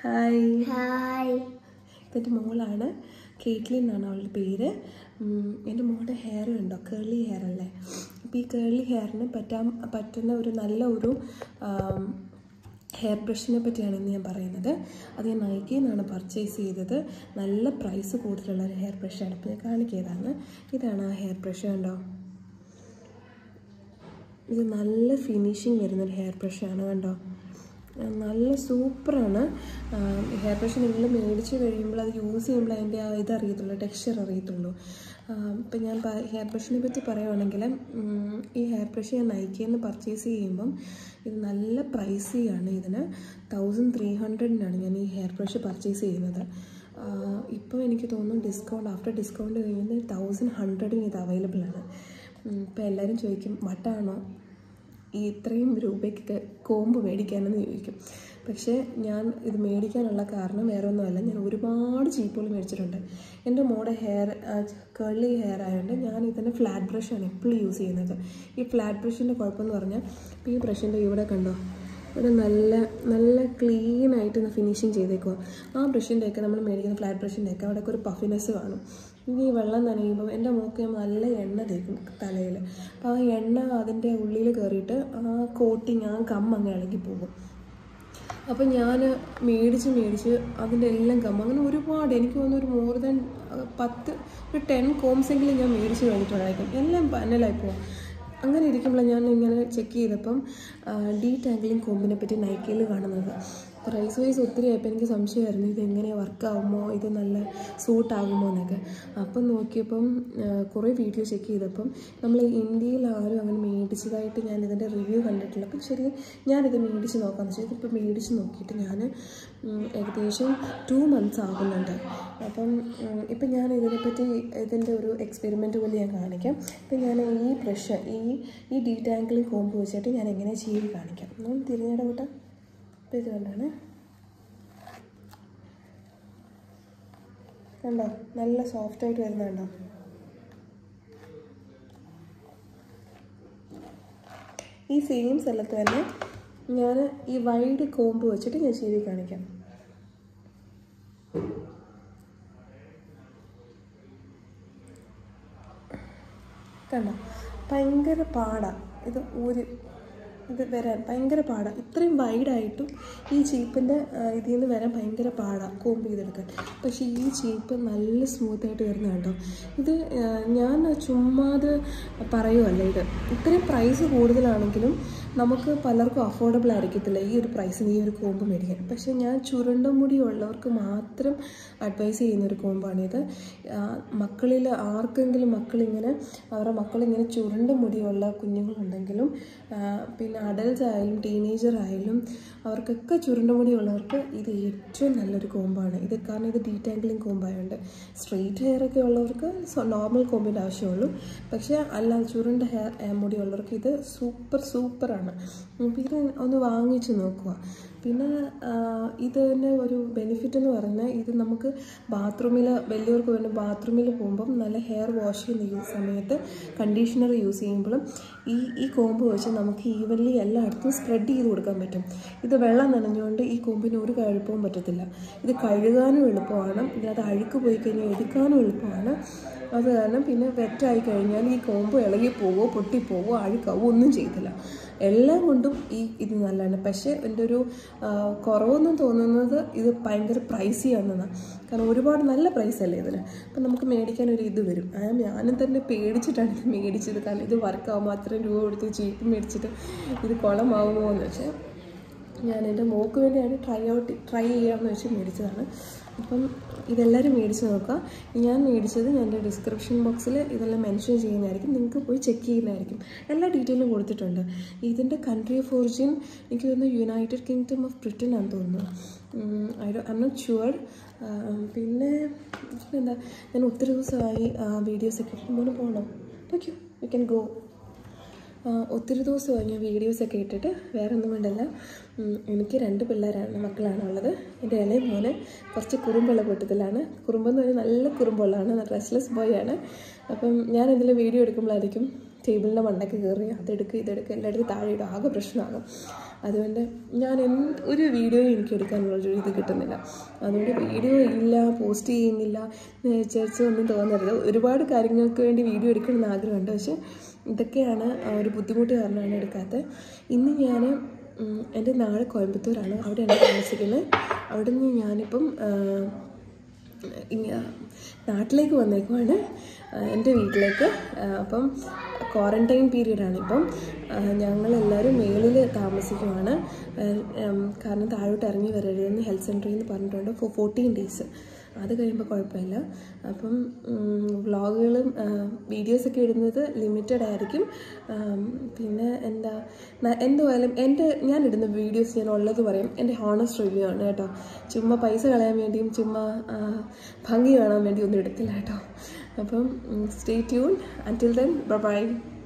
hi hi ഇതെൻ്റെ മോളാണ് Caitlyn എന്നാണ് അവളുടെ പേര് ഉം, എൻ്റെ മോളുടെ ഹെയർ ഉണ്ടോ കേളി ഹെയർ അല്ലേ അപ്പോൾ ഈ കേളി ഹെയറിന് പറ്റാൻ പറ്റുന്ന ഒരു നല്ല ഒരു ഹെയർ ബ്രഷിനെ പറ്റിയാണ് ഇന്ന് ഞാൻ പറയുന്നത് അത് ഞാൻ നൈക്കിയിൽ നിന്നാണ് പർച്ചേസ് ചെയ്തത് നല്ല പ്രൈസ് കൂടുതലുള്ള ഒരു ഹെയർ ബ്രഷാണ് അപ്പോൾ ഞാൻ കാണിക്കിയതാണ് ഇതാണ് ആ ഹെയർ ബ്രഷ് കണ്ടോ ഇത് നല്ല ഫിനിഷിങ് വരുന്നൊരു ഹെയർ ബ്രഷാണ് കണ്ടോ ആ, നല്ല സൂപ്പറാണ് ഹെയർ ബ്രഷ് നിങ്ങൾ മേടിച്ച് കഴിയുമ്പോൾ അത് യൂസ് ചെയ്യുമ്പോൾ അതിൻ്റെ ആ ഇത് അറിയത്തുള്ളൂ ടെക്സ്ചർ അറിയത്തുള്ളൂ ഇപ്പം ഞാൻ ഹെയർ ബ്രഷിനെ പറ്റി പറയുവാണെങ്കിൽ ഉം, ഈ ഹെയർ ബ്രഷ് ഞാൻ നൈക്കിയിൽ നിന്ന് പർച്ചേസ് ചെയ്യുമ്പം ഇത് നല്ല പ്രൈസിയാണ് ഇതിന് തൗസൻഡ് ത്രീ ഹൺഡ്രഡിനാണ് ഞാൻ ഈ ഹെയർ ബ്രഷ് പർച്ചേസ് ചെയ്യുന്നത് ഇപ്പോൾ എനിക്ക് തോന്നുന്നു ഡിസ്കൗണ്ട് ആഫ്റ്റർ ഡിസ്കൗണ്ട് കഴിയുന്നത് തൗസൻഡ് ഹൺഡ്രഡിന് ഇത് അവൈലബിൾ ആണ് ഇപ്പോൾ എല്ലാവരും ചോദിക്കും വട്ടാണോ ഈ ഇത്രയും രൂപയ്ക്ക് കോമ്പ് മേടിക്കാനെന്ന് ചോദിക്കും പക്ഷേ ഞാൻ ഇത് മേടിക്കാനുള്ള കാരണം വേറെ ഒന്നുമല്ല ഞാൻ ഒരുപാട് ചീപ്പുകൾ മേടിച്ചിട്ടുണ്ട് എൻ്റെ മോടെ ഹെയർ കേളി ഹെയർ ആയതുകൊണ്ട് ഞാൻ ഇതിൻ്റെ ഫ്ലാറ്റ് ബ്രഷാണ് എപ്പോഴും യൂസ് ചെയ്യുന്നത് ഈ ഫ്ലാറ്റ് ബ്രഷിൻ്റെ കുഴപ്പമെന്ന് പറഞ്ഞാൽ ഇപ്പോൾ ഈ ബ്രഷിൻ്റെ ഇവിടെ കണ്ടോ ഇവിടെ നല്ല നല്ല ക്ലീൻ ആയിട്ട് ഫിനിഷിങ് ചെയ്തേക്കുക ആ ബ്രഷിൻ്റെയൊക്കെ നമ്മൾ മേടിക്കുന്ന ഫ്ലാറ്റ് ബ്രഷിൻ്റെയൊക്കെ അവിടെയൊക്കെ ഒരു പഫിനെസ് കാണും ഇനി ഈ വെള്ളം നനയുമ്പോൾ എൻ്റെ മൂക്ക് ഞാൻ നല്ല എണ്ണ തേക്കും തലയിൽ അപ്പോൾ ആ എണ്ണ അതിൻ്റെ ഉള്ളിൽ കയറിയിട്ട് ആ കോട്ടിങ് ആ ഗം അങ്ങ് ഇളകി പോകും അപ്പോൾ ഞാൻ മേടിച്ച് മേടിച്ച് അതിൻ്റെ എല്ലാം ഗം അങ്ങനെ ഒരുപാട് എനിക്ക് തോന്നുന്നു ഒരു മോർ ദാൻ പത്ത് ഒരു ടെൻ കോംസെങ്കിലും ഞാൻ മേടിച്ച് കഴിഞ്ഞിട്ടുണ്ടായിരിക്കും എല്ലാം പനലായി പോകും അങ്ങനെ ഇരിക്കുമ്പോൾ ഞാൻ ഇങ്ങനെ ചെക്ക് ചെയ്തപ്പം ഡീ ടാങ്കിളിങ് കോമ്പിനെ പറ്റി നൈക്കയിൽ കാണുന്നത് പ്രൈസ് വൈസ് ഒത്തിരി ആയപ്പോൾ എനിക്ക് സംശയമായിരുന്നു ഇത് എങ്ങനെ വർക്കാവുമോ ഇത് നല്ല സൂട്ടാകുമോ എന്നൊക്കെ അപ്പം നോക്കിയപ്പം ആ, കുറേ വീഡിയോ ചെക്ക് ചെയ്തപ്പം നമ്മൾ ഇന്ത്യയിൽ ആരും അങ്ങനെ മേടിച്ചതായിട്ട് ഞാൻ ഇതിൻ്റെ റിവ്യൂ കണ്ടിട്ടില്ല അപ്പം ശരി ഞാനിത് മേടിച്ച് നോക്കാമെന്ന് വെച്ചാൽ ഇതിപ്പോൾ മേടിച്ച് നോക്കിയിട്ട് ഞാൻ ഉം, ഏകദേശം ടു മന്ത്സ് ആകുന്നുണ്ട് അപ്പം ഉം, ഇപ്പം ഞാൻ ഇതിനെപ്പറ്റി ഇതിൻ്റെ ഒരു എക്സ്പെരിമെൻറ്റ് പോലെ ഞാൻ കാണിക്കാം ഇപ്പം ഞാൻ ഈ ബ്രഷ് ഈ ഈ ഡീറ്റാങ്കിളിങ് കോമ്പ് വെച്ചിട്ട് ഞാൻ എങ്ങനെ ചെയ്ത് കാണിക്കാം ഒന്ന് തിരിഞ്ഞിട കൂട്ടാം ഇപ്പം ഇത് കണ്ടാണ് കണ്ടോ നല്ല സോഫ്റ്റായിട്ട് വരുന്നുണ്ടോ ഈ സെയിം സ്ഥലത്ത് തന്നെ ഞാൻ ഈ വൈഡ് കോമ്പ് വെച്ചിട്ട് ഞാൻ ചെയ്ത് കാണിക്കാം കണ്ടോ ഭയങ്കര പാടാണ് ഇത് ഒരു ഇത് വരാൻ ഭയങ്കര പാടാണ് ഇത്രയും വൈഡായിട്ടും ഈ ചീപ്പിൻ്റെ ഇതിൽ നിന്ന് വരാൻ ഭയങ്കര പാടാണ് കോമ്പ് ചെയ്തെടുക്കാൻ പക്ഷേ ഈ ചീപ്പ് നല്ല സ്മൂത്തായിട്ട് വരുന്ന കേട്ടോ ഇത് ആ, ഞാൻ ചുമ്മാതെ പറയുമല്ല ഇത് ഇത്രയും പ്രൈസ് കൂടുതലാണെങ്കിലും നമുക്ക് പലർക്കും അഫോർഡബിൾ ആയിരിക്കത്തില്ല ഈ ഒരു പ്രൈസിന് ഈ ഒരു കോമ്പ് മേടിക്കാൻ പക്ഷേ ഞാൻ ചുരുണ്ട മുടി ഉള്ളവർക്ക് മാത്രം അഡ്വൈസ് ചെയ്യുന്ന ഒരു കോമ്പാണിത് ആ, മക്കളിൽ ആർക്കെങ്കിലും മക്കളിങ്ങനെ അവരുടെ മക്കളിങ്ങനെ ചുരുണ്ട മുടിയുള്ള കുഞ്ഞുങ്ങളുണ്ടെങ്കിലും ആ, പിന്നെ അഡൽട്സ് ആയാലും ടീനേജർ ആയാലും അവർക്കൊക്കെ ചുരുണ്ട മുടിയുള്ളവർക്ക് ഇത് ഏറ്റവും നല്ലൊരു കോമ്പാണ് ഇത് കാരണം ഇത് ഡീറ്റാങ്കിളിങ് കോമ്പായതുകൊണ്ട് സ്ട്രെയിറ്റ് ഹെയർ ഒക്കെ ഉള്ളവർക്ക് നോർമൽ കോമ്പിൻ്റെ ആവശ്യമുള്ളൂ പക്ഷേ അല്ലാതെ ചുരുണ്ട ഹെയർ മുടിയുള്ളവർക്ക് ഇത് സൂപ്പർ സൂപ്പറാണ് അപ്പോൾ ഇത് ഒന്ന് വാങ്ങിച്ച് നോക്കുക പിന്നെ ആ, ഇതിന് ഒരു ബെനിഫിറ്റ് എന്ന് പറഞ്ഞാൽ ഇത് നമുക്ക് ബാത്റൂമിൽ വലിയവർക്ക് വേണ്ടി ബാത്റൂമിൽ പോകുമ്പം നല്ല ഹെയർ വാഷ് ചെയ്യുന്ന ഈ സമയത്ത് കണ്ടീഷണർ യൂസ് ചെയ്യുമ്പോഴും ഈ ഈ കോമ്പ് വെച്ച് നമുക്ക് ഈവൻലി എല്ലായിടത്തും സ്പ്രെഡ് ചെയ്ത് കൊടുക്കാൻ പറ്റും ഇത് വെള്ളം നനഞ്ഞുകൊണ്ട് ഈ കോമ്പിന് ഒരു കഴുപ്പവും പറ്റത്തില്ല ഇത് കഴുകാനും എളുപ്പമാണ് ഇതിനകത്ത് അഴുക്ക് പോയി കഴിഞ്ഞാൽ എടുക്കാനും എളുപ്പമാണ് അത് കാരണം പിന്നെ വെറ്റായി കഴിഞ്ഞാൽ ഈ കോമ്പ് ഇളകി പോവോ പൊട്ടിപ്പോവോ അഴുക്കാവോ ഒന്നും ചെയ്തില്ല എല്ലാം കൊണ്ടും ഈ ഇത് നല്ലതാണ് പക്ഷേ എൻ്റെ ഒരു ആ, കുറവെന്നും തോന്നുന്നത് ഇത് ഭയങ്കര പ്രൈസി ആണെന്നാണ് കാരണം ഒരുപാട് നല്ല പ്രൈസ് അല്ലേ ഇതിന് അപ്പം നമുക്ക് മേടിക്കാൻ ഒരു ഇത് വരും ആ ഞാനും തന്നെ പേടിച്ചിട്ടാണ് ഇത് മേടിച്ചത് കാരണം ഇത് വർക്കാവുമ്പോൾ അത്രയും രൂപ കൊടുത്ത് ചീപ്പ് മേടിച്ചിട്ട് ഇത് കുളമാവുമോ എന്ന് വെച്ചാൽ ഞാൻ എൻ്റെ മോക്ക് വേണ്ടിയാണ് ട്രൈ ഔട്ട് ട്രൈ ചെയ്യാമെന്ന് വെച്ച് മേടിച്ചതാണ് അപ്പം ഇതെല്ലാവരും മേടിച്ച് നോക്കുക ഞാൻ മേടിച്ചത് ഞാൻ എൻ്റെ ഡിസ്ക്രിപ്ഷൻ ബോക്സിൽ ഇതെല്ലാം മെൻഷൻ ചെയ്യുന്നതായിരിക്കും നിങ്ങൾക്ക് പോയി ചെക്ക് ചെയ്യുന്നതായിരിക്കും എല്ലാ ഡീറ്റെയിലും കൊടുത്തിട്ടുണ്ട് ഇതിൻ്റെ കൺട്രി ഓഫ് ഒറിജിൻ എനിക്ക് തോന്നുന്നു യുണൈറ്റഡ് കിങ്ഡം ഓഫ് ബ്രിട്ടൻ ആണെന്ന് തോന്നുന്നു I I'm not sure പിന്നെ എന്താ ഞാൻ ഒത്തിരി ദിവസമായി വീഡിയോസൊക്കെ മോന് പോകണം ഓക്കെ യു ക്യാൻ ഗോ ആ, ഒത്തിരി ദിവസമായി ഞാൻ വീഡിയോസൊക്കെ ഇട്ടിട്ട് വേറെ ഒന്നും വേണ്ടല്ല ഉം, എനിക്ക് രണ്ട് പിള്ളേരാണ് മക്കളാണ് ഉള്ളത് എൻ്റെ ഇളയ മോന് കുറച്ച് കുറുമ്പുള്ള കൂട്ടത്തിലാണ് കുറുമ്പെന്ന് പറഞ്ഞാൽ നല്ല കുറുമ്പുള്ളതാണ് റെസ്ലെസ് ബോയ് ആണ് അപ്പം ഞാൻ ഇതിൽ വീഡിയോ എടുക്കുമ്പോഴായിരിക്കും ടേബിളിൻ്റെ മണ്ടയ്ക്ക് കയറി അതെടുക്കുക ഇതെടുക്കുക എല്ലായിടത്തും താഴെ ഇടും ആകെ പ്രശ്നമാകും അതുകൊണ്ട് ഞാൻ എന്ത് ഒരു വീഡിയോ എനിക്ക് എടുക്കാനുള്ള ഒരു ഇത് കിട്ടുന്നില്ല അതുകൊണ്ട് വീഡിയോ ഇല്ല പോസ്റ്റ് ചെയ്യുന്നില്ല എന്ന് വിചാരിച്ച് ഒന്നും തോന്നരുത് ഒരുപാട് കാര്യങ്ങൾക്ക് വേണ്ടി വീഡിയോ എടുക്കണമെന്ന് ആഗ്രഹമുണ്ട് പക്ഷെ ഇതൊക്കെയാണ് ആ ഒരു ബുദ്ധിമുട്ട് കാരണമാണ് എടുക്കാത്തത് ഇന്ന് ഞാൻ എൻ്റെ നാട് കോയമ്പത്തൂരാണ് അവിടെയാണ് താമസിക്കുന്നത് അവിടെ നിന്ന് ഞാനിപ്പം ആ, ഇങ്ങ- നാട്ടിലേക്ക് വന്നേക്കുവാണ് ആ, എൻ്റെ വീട്ടിലേക്ക് ആ, അപ്പം ക്വാറൻറ്റൈൻ പീരീഡാണ് ഇപ്പം ആ, ഞങ്ങളെല്ലാവരും മേളിൽ താമസിക്കുവാണ് ആ, ഉം, കാരണം താഴോട്ട് ഇറങ്ങി വരരുതെന്ന് ഹെൽത്ത് സെൻറ്ററിൽ നിന്ന് പറഞ്ഞിട്ടുണ്ട് ഫോർ ഫോർട്ടീൻ ഡേയ്സ് അത് കഴിയുമ്പോൾ കുഴപ്പമില്ല അപ്പം വ്ളോഗുകളും വീഡിയോസൊക്കെ ഇടുന്നത് ലിമിറ്റഡ് ആയിരിക്കും ആം, പിന്നെ എന്താ ന- എന്തുവായാലും എൻ്റെ ഞാൻ ഇടുന്ന വീഡിയോസ് ഞാൻ ഉള്ളത് പറയും എൻ്റെ ഹോണസ്റ്റ് റിവ്യൂ ആണ് കേട്ടോ ചുമ്മാ പൈസ കളയാൻ വേണ്ടിയും ചുമ്മാ ആ, ഭംഗി കാണാൻ വേണ്ടി ഒന്നും എടുക്കില്ല കേട്ടോ അപ്പം stay tune until then by